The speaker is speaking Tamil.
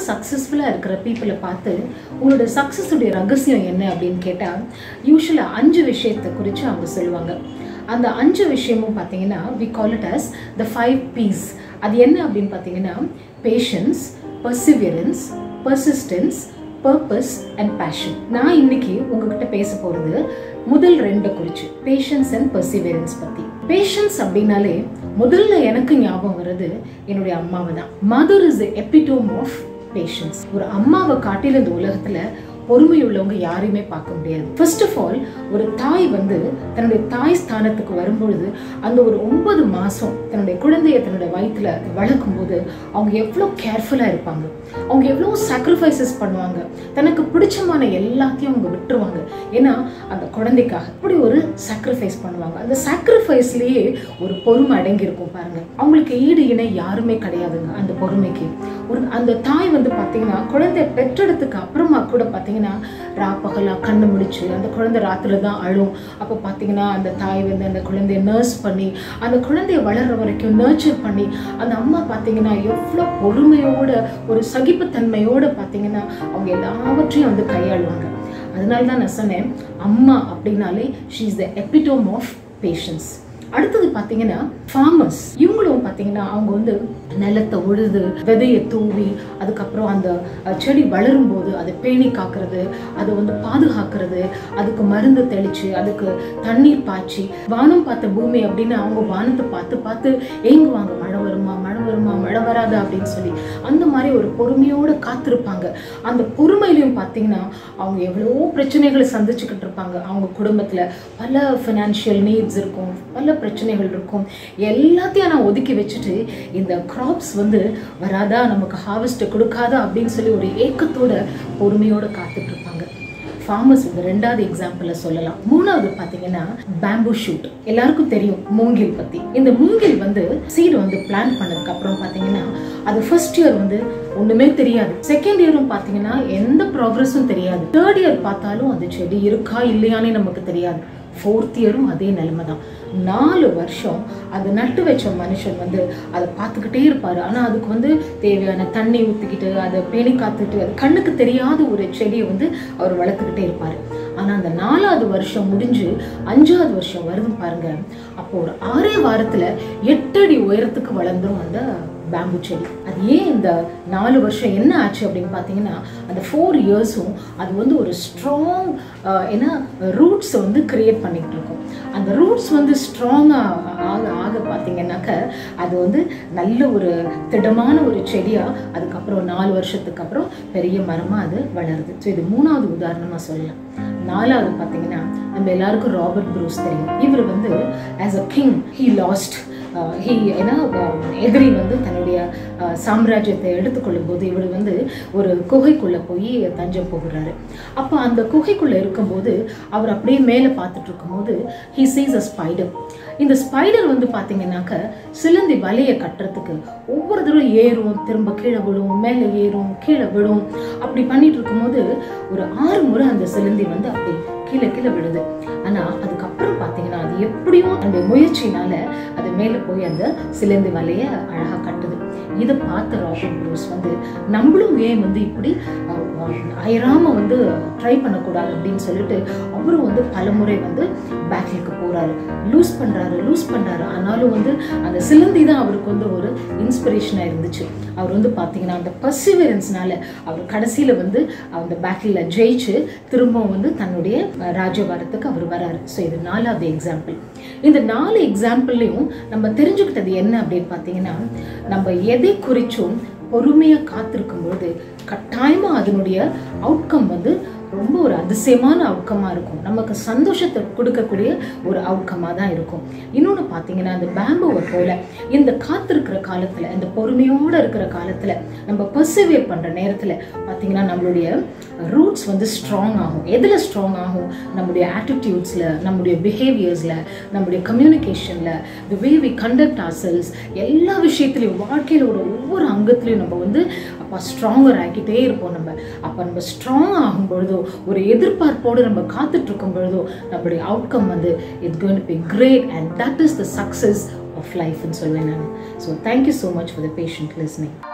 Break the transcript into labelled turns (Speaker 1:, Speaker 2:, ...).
Speaker 1: சக்ஸஸ்ஃபுல்லாக இருக்கிற பீப்புளை பார்த்து உங்களோட சக்ஸஸுடைய ரகசியம் என்ன அப்படின்னு கேட்டால் யூஸ்வலாக அஞ்சு விஷயத்தை குறித்து அவங்க சொல்லுவாங்க அந்த அஞ்சு விஷயமும் பார்த்தீங்கன்னா we call it as the five P's அது என்ன அப்படின்னு பார்த்தீங்கன்னா patience perseverance persistence purpose and passion நான் இன்னைக்கு உங்ககிட்ட பேச போகிறது முதல் ரெண்டை குறித்து பேஷன்ஸ் அண்ட் பர்சிவியரன்ஸ் பற்றி பேஷன்ஸ் அப்படின்னாலே முதல்ல எனக்கு ஞாபகம் வர்றது என்னுடைய அம்மாவை தான் mother is the epitome of patience ஒரு அம்மாவை காட்டில இந்த உலகத்துல பொறுமை உள்ளவங்க யாரையுமே பார்க்க முடியாது ஃபர்ஸ்ட் ஆஃப் ஆல் ஒரு தாய் வந்து தன்னுடைய தாய் ஸ்தானத்துக்கு வரும்பொழுது அந்த ஒரு ஒன்பது மாசம் தன்னுடைய குழந்தைய தன்னுடைய வயிற்றுல வளர்க்கும் போது அவங்க எவ்வளோ கேர்ஃபுல்லாக இருப்பாங்க அவங்க எவ்வளோ சாக்ரிஃபைசஸ் பண்ணுவாங்க தனக்கு பிடிச்சமான எல்லாத்தையும் அவங்க விட்டுருவாங்க ஏன்னா அந்த குழந்தைக்காக அப்படி ஒரு சாக்ரிஃபைஸ் பண்ணுவாங்க அந்த சாக்ரிஃபைஸ்லேயே ஒரு பொறுமை அடங்கியிருக்கும் பாருங்க அவங்களுக்கு ஈடு இணை யாருமே கிடையாதுங்க அந்த பொறுமைக்கு ஒரு அந்த தாய் வந்து பார்த்தீங்கன்னா குழந்தை பெற்றெடுத்துக்கு அப்புறமா கூட பார்த்தீங்கன்னா ராப்பகலா கண்ணு முடிச்சு அந்த குழந்தை ராத்திரி தான் அழும் அப்போ பார்த்தீங்கன்னா அந்த தாய் வந்து அந்த குழந்தைய நர்ஸ் பண்ணி அந்த குழந்தைய வளர்ற வரைக்கும் நர்ச்சர் பண்ணி அந்த அம்மா பார்த்தீங்கன்னா எவ்வளோ பொறுமையோட ஒரு சகிப்புத்தன்மையோட பார்த்தீங்கன்னா அவங்க எல்லாவற்றையும் வந்து கையாளுவாங்க அதனால தான் நான் சொன்னேன் அம்மா அப்படின்னாலே she is the epitome of patience அடுத்தது பார்த்தீங்கன்னா ஃபார்மர்ஸ் இவங்களும் பார்த்தீங்கன்னா அவங்க வந்து நிலத்தை உழுது விதையை தூவி அதுக்கப்புறம் அந்த அஹ், செடி வளரும் போது அதை பேணி காக்கிறது அதை வந்து பாதுகாக்கிறது அதுக்கு மருந்து தெளிச்சு அதுக்கு தண்ணீர் பாய்ச்சி வானம் பார்த்த பூமி அப்படின்னு அவங்க வானத்தை பார்த்து பார்த்து ஏங்குவாங்க மழை வருமா மழை வருமா மழை வராதா அப்படின்னு சொல்லி அந்த மாதிரி ஒரு பொறுமையோட காத்திருப்பாங்க அந்த பொறுமையிலையும் பார்த்தீங்கன்னா அவங்க எவ்வளவோ பிரச்சனைகளை சந்திச்சுக்கிட்டு இருப்பாங்க அவங்க குடும்பத்தில் பல ஃபினான்ஷியல் நீட்ஸ் இருக்கும் பல பிரச்சனைகள் இருக்கும் எல்லாத்தையும் நான் ஒதுக்கி வச்சுட்டு இந்த கிராப்ஸ் வந்து வராதா நமக்கு ஹார்வெஸ்ட்டை கொடுக்காதா அப்படின்னு சொல்லி ஒரு ஏக்கத்தோட பொறுமையோட காத்துட்டு இருப்பாங்க ஃபார்மர்ஸ் வந்து ரெண்டாவது எக்ஸாம்பிள சொல்லலாம் மூணாவது பார்த்தீங்கன்னா பேம்பு ஷூட் எல்லாருக்கும் தெரியும் மூங்கில் பத்தி இந்த மூங்கில் வந்து சீடு வந்து பிளான் பண்ணதுக்கு அப்புறம் பார்த்தீங்கன்னா அது ஃபர்ஸ்ட் இயர் வந்து ஒண்ணுமே தெரியாது செகண்ட் இயரும் பார்த்தீங்கன்னா எந்த ப்ராக்ரஸும் தெரியாது தேர்ட் இயர் பார்த்தாலும் அந்த செடி இருக்கா இல்லையானே நமக்கு தெரியாது ஃபோர்த் இயரும் அதே நிலைமை தான் நாலு வருஷம் அது நட்டு வச்ச மனுஷன் வந்து அதை பார்த்துக்கிட்டே இருப்பார் ஆனால் அதுக்கு வந்து தேவையான தண்ணி ஊற்றிக்கிட்டு அதை பேணி காத்துட்டு அது கண்ணுக்கு தெரியாத ஒரு செடியை வந்து அவர் வளர்த்துக்கிட்டே இருப்பார் ஆனால் அந்த நாலாவது வருஷம் முடிஞ்சு அஞ்சாவது வருஷம் வருது பாருங்க அப்போ ஒரு ஆறே வாரத்தில் எட்டடி உயரத்துக்கு வளர்ந்துரும் அந்த பேம்பு செடி அது ஏன் இந்த நாலு வருஷம் என்ன ஆச்சு அப்படின்னு பார்த்தீங்கன்னா அந்த ஃபோர் இயர்ஸும் அது வந்து ஒரு ஸ்ட்ராங் ஏன்னா ரூட்ஸை வந்து கிரியேட் பண்ணிக்கிட்டு இருக்கும் அந்த ரூட்ஸ் வந்து ஸ்ட்ராங்காக ஆக ஆக பார்த்தீங்கன்னாக்க அது வந்து நல்ல ஒரு திடமான ஒரு செடியாக அதுக்கப்புறம் நாலு வருஷத்துக்கு அப்புறம் பெரிய மரமாக அது வளருது ஸோ இது மூணாவது உதாரணமாக சொல்லலாம் நாலாவது பார்த்தீங்கன்னா நம்ம எல்லாருக்கும் ராபர்ட் ப்ரூஸ் தெரியும் இவர் வந்து as a king he lost he ஏன்னா அஹ், எதிரி வந்து தன்னுடைய அஹ், சாம்ராஜ்யத்தை எடுத்துக்கொள்ளும் போது இவர் வந்து ஒரு குகைக்குள்ளே போய் தஞ்சம் போகிறாரு அப்போ அந்த குகைக்குள்ளே இருக்கும்போது அவர் அப்படியே மேலே பார்த்துட்டு இருக்கும்போது ஹீ சீஸ் அ ஸ்பைடர் இந்த ஸ்பைடர் வந்து பார்த்தீங்கன்னாக்க சிலந்தி வலையை கட்டுறதுக்கு ஒவ்வொரு தடவை ஏறும் திரும்ப கீழே விழும் மேலே ஏறும் கீழே விழும் அப்படி பண்ணிட்டு இருக்கும்போது ஒரு ஆறு முறை அந்த சிலந்தி வந்து அப்படி கீழே கீழே விழுது ஆனா அதுக்கப்புறம் பார்த்தீங்கன்னா அது எப்படியோ அந்த முயற்சினால அது மேலே போய் அந்த சிலந்தி வலையை அழகா கட்டுது இதை பார்த்த ராபர்ட் ப்ரூஸ் வந்து நம்மளும் ஏன் வந்து இப்படி அஹ், அஹ், அயராம வந்து ட்ரை பண்ணக்கூடாது அப்படின்னு சொல்லிட்டு அவரும் வந்து பலமுறை வந்து பேக்கிலுக்கு போறாரு லூஸ் பண்றாரு லூஸ் பண்றாரு ஆனாலும் வந்து அந்த சிலந்தி தான் அவருக்கு வந்து ஒரு இன்ஸ்பிரேஷனாக இருந்துச்சு அவர் வந்து பார்த்தீங்கன்னா அந்த பர்சிவரன்ஸ்னால அவர் கடைசியில் வந்து அந்த பேட்டில் ஜெயிச்சு திரும்பவும் வந்து தன்னுடைய அஹ், ராஜ்யபாரத்துக்கு அவர் வராரு ஸோ இது நாலாவது எக்ஸாம்பிள் இந்த நாலு எக்ஸாம்பிள்லையும் நம்ம தெரிஞ்சுக்கிட்டது என்ன அப்படின்னு பார்த்தீங்கன்னா நம்ம எதை குறிச்சும் பொறுமையாக காத்திருக்கும் பொழுது கட்டாயமாக அதனுடைய அவுட்கம் வந்து ரொம்ப ஒரு அதிசயமான அவுட்கமாக இருக்கும் நமக்கு சந்தோஷத்தை கொடுக்கக்கூடிய ஒரு அவுட்கமாக தான் இருக்கும் இன்னொன்று பார்த்தீங்கன்னா அந்த பேம்புவை போல இந்த காத்திருக்கிற காலத்தில் இந்த பொறுமையோடு இருக்கிற காலத்தில் நம்ம பர்சிவியர் பண்ணுற நேரத்தில் பார்த்தீங்கன்னா நம்மளுடைய ரூட்ஸ் வந்து ஸ்ட்ராங் ஆகும் எதில் ஸ்ட்ராங் ஆகும் நம்முடைய ஆட்டிடியூட்ஸில் நம்முடைய பிஹேவியர்ஸில் நம்முடைய கம்யூனிகேஷனில் the way we conduct ourselves எல்லா விஷயத்துலையும் வாழ்க்கையில் ஒரு ஒவ்வொரு அங்கத்துலையும் நம்ம வந்து அப்போ ஸ்ட்ராங்கர் ஆக்கிட்டே இருப்போம் நம்ம அப்போ நம்ம ஸ்ட்ராங் ஆகும் பொழுதோ ஒரு எதிர்பார்ப்போடு நம்ம காத்துட்டு இருக்கும் பொழுதோ நம்மளுடைய அவுட்கம் வந்து it's going to be great and that is the success of லைஃப்னு சொல்வேன் நான் so thank you so much for the patient listening